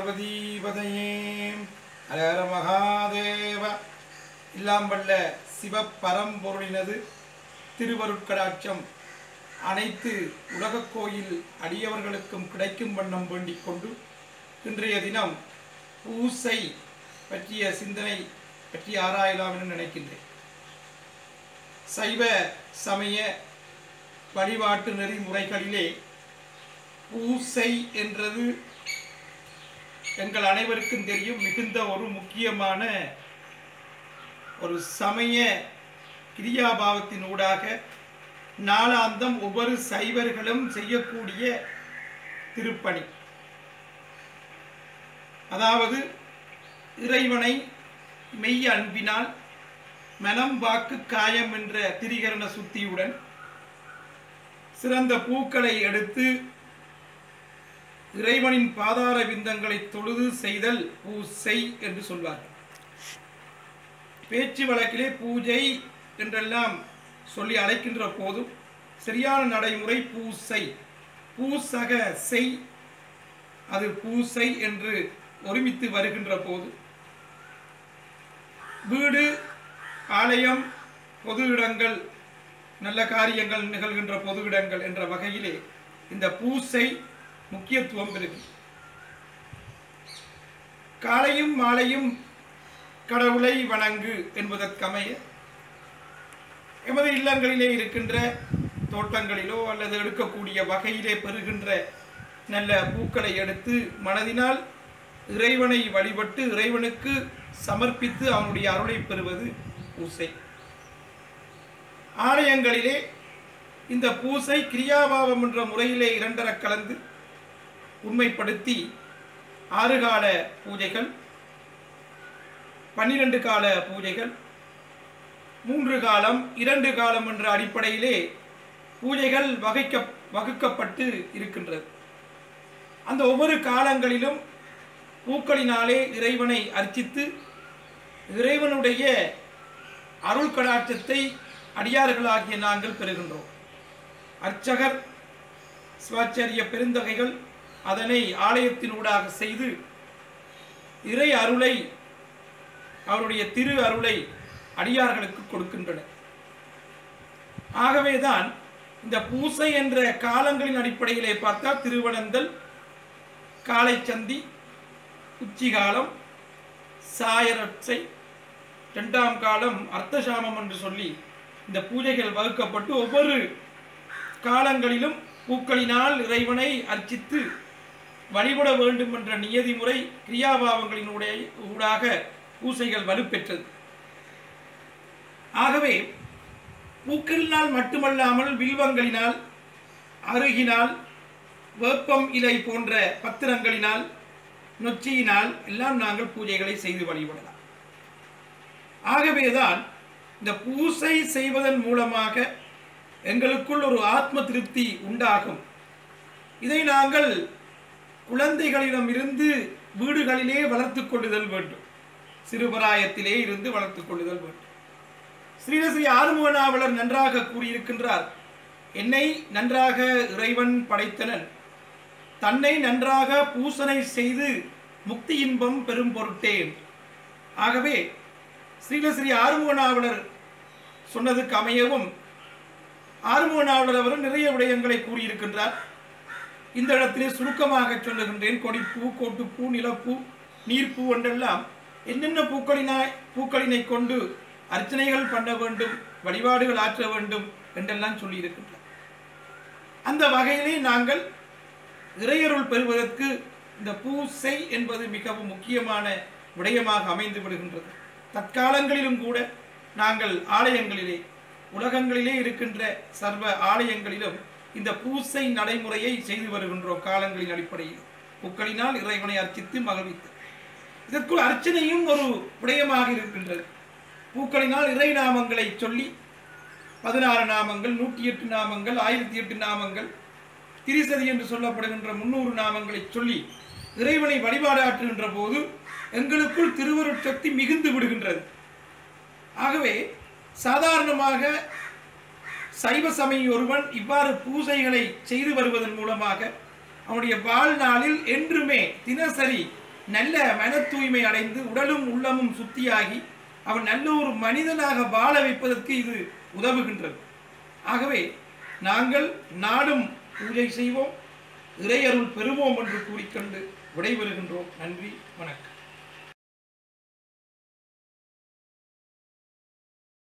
பார்வதீபதையே ஹரஹர மகாதேவ எல்லாம் வல்ல சிவபரம்பொருளினது திருவருட்கடாட்சம் அனைத்து உலகக் கோயில் அடியவர்களுக்கும் கிடைக்கும் வண்ணம் வேண்டிக் கொண்டு இன்றைய தினம் பூசை பற்றிய சிந்தனை பற்றி ஆராயலாம் என நினைக்கின்றேன் சைவ சமய வழிபாட்டு நெறிமுறைகளிலே பூசை என்றது எங்கள் அனைவருக்கும் தெரியும் மிகுந்த ஒரு முக்கியமான ஒரு சமய கிரியாபாவத்தின் ஊடாக நாளாந்தம் ஒவ்வொரு சைவர்களும் செய்யக்கூடிய திருப்பணி அதாவது இறைவனை மெய் அன்பினால் மனம் வாக்கு காயம் என்ற திரிகரண சுத்தியுடன் சிறந்த பூக்களை எடுத்து இறைவனின் பாதார விந்தங்களை தொழுது செய்தல் பூசை என்று சொல்வார்கள் பேச்சு வழக்கிலே பூஜை என்றெல்லாம் சொல்லி அழைக்கின்ற போதும் சரியான நடைமுறை பூசை பூசக செய் அது பூசை என்று ஒருமித்து வருகின்ற போது வீடு ஆலயம் பொது இடங்கள் நல்ல காரியங்கள் நிகழ்கின்ற பொது இடங்கள் என்ற வகையிலே இந்த பூசை முக்கியத்துவம் பெறுகிறது காலையும் மாலையும் கடவுளை வணங்கு என்பதற்கமைய எமது இல்லங்களிலே இருக்கின்ற தோட்டங்களிலோ அல்லது எடுக்கக்கூடிய வகையிலே பெறுகின்ற நல்ல பூக்களை எடுத்து மனதினால் இறைவனை வழிபட்டு இறைவனுக்கு சமர்ப்பித்து அவனுடைய அருளை பெறுவது பூசை ஆலயங்களிலே இந்த பூசை கிரியாபாவம் என்ற முறையிலே இரண்டர கலந்து உண்மைப்படுத்தி ஆறு கால பூஜைகள் பன்னிரண்டு கால பூஜைகள் மூன்று காலம் இரண்டு காலம் என்ற அடிப்படையிலே பூஜைகள் வகைக்க வகுக்கப்பட்டு இருக்கின்றது அந்த ஒவ்வொரு காலங்களிலும் பூக்களினாலே இறைவனை அர்ச்சித்து இறைவனுடைய அருள் கடாட்சத்தை அடியார்களாகிய நாங்கள் பெறுகின்றோம் அர்ச்சகர் சிவாச்சரிய பெருந்தகைகள் அதனை ஆலயத்தினூடாக செய்து இறை அருளை அவருடைய திரு அருளை அடியார்களுக்கு கொடுக்கின்றனர் ஆகவேதான் இந்த பூசை என்ற காலங்களின் அடிப்படையிலே பார்த்தால் திருவனந்தல் காலை சந்தி உச்சிகாலம் சாயரட்சை இரண்டாம் காலம் அர்த்தசாமம் என்று சொல்லி இந்த பூஜைகள் வகுக்கப்பட்டு ஒவ்வொரு காலங்களிலும் பூக்களினால் இறைவனை அர்ச்சித்து வழிபட வேண்டும் என்ற நியதி முறை கிரியாபாவங்களினுடைய ஊடாக பூசைகள் வலுப்பெற்றது ஆகவே பூக்களினால் மட்டுமல்லாமல் வில்வங்களினால் அருகினால் வேப்பம் இலை போன்ற பத்திரங்களினால் நொச்சியினால் எல்லாம் நாங்கள் பூஜைகளை செய்து வழிபடலாம் ஆகவேதான் இந்த பூசை செய்வதன் மூலமாக எங்களுக்குள் ஒரு ஆத்ம திருப்தி உண்டாகும் இதை நாங்கள் குழந்தைகளிடம் இருந்து வீடுகளிலே வளர்த்து கொள்ளுதல் வேண்டும் சிறுபராயத்திலே இருந்து வளர்த்து கொள்ளுதல் வேண்டும் ஸ்ரீரஸ்ரீ ஆறுமுகனாவலர் நன்றாக கூறியிருக்கின்றார் என்னை நன்றாக இறைவன் படைத்தனன் தன்னை நன்றாக பூசனை செய்து முக்தி இன்பம் பெரும் பொருட்டேன் ஆகவே ஸ்ரீலஸ்ரீ ஆறுமுகனாவலர் சொன்னதுக்கு அமையவும் ஆறுமுகனாவலர் அவர் நிறைய விடயங்களை கூறியிருக்கின்றார் இந்த இடத்திலே சுருக்கமாக சொல்லுகின்றேன் கொடிப்பூ கோட்டுப்பூ நிலப்பூ நீர்ப்பூ என்றெல்லாம் என்னென்ன பூக்களினாய் பூக்களினை கொண்டு அர்ச்சனைகள் பண்ண வேண்டும் வழிபாடுகள் ஆற்ற வேண்டும் என்றெல்லாம் சொல்லியிருக்கின்றார் அந்த வகையிலே நாங்கள் இறையருள் பெறுவதற்கு இந்த பூசை என்பது மிகவும் முக்கியமான விடயமாக அமைந்து விடுகின்றது தற்காலங்களிலும் கூட நாங்கள் ஆலயங்களிலே உலகங்களிலே இருக்கின்ற சர்வ ஆலயங்களிலும் இந்த பூசை நடைமுறையை செய்து வருகின்றோம் காலங்களின் அடிப்படையில் பூக்களினால் இறைவனை அர்ச்சித்து மகிழ்வித்து இதற்குள் அர்ச்சனையும் ஒரு விடயமாக இருக்கின்றது பூக்களினால் இறை நாமங்களை சொல்லி பதினாறு நாமங்கள் நூற்றி எட்டு நாமங்கள் ஆயிரத்தி எட்டு நாமங்கள் திரிசதி என்று சொல்லப்படுகின்ற முன்னூறு நாமங்களை சொல்லி இறைவனை வழிபாடாற்றுகின்ற போது எங்களுக்குள் திருவருட்சக்தி மிகுந்து விடுகின்றது ஆகவே சாதாரணமாக சைவ சமய ஒருவன் இவ்வாறு பூஜைகளை செய்து வருவதன் மூலமாக அவனுடைய வாழ்நாளில் என்றுமே தினசரி நல்ல மன தூய்மை அடைந்து உடலும் உள்ளமும் சுத்தியாகி அவன் நல்ல ஒரு மனிதனாக வாழ வைப்பதற்கு இது உதவுகின்றது ஆகவே நாங்கள் நாடும் பூஜை செய்வோம் இறையருள் பெறுவோம் என்று கூறிக்கொண்டு விடைபெறுகின்றோம் நன்றி வணக்கம்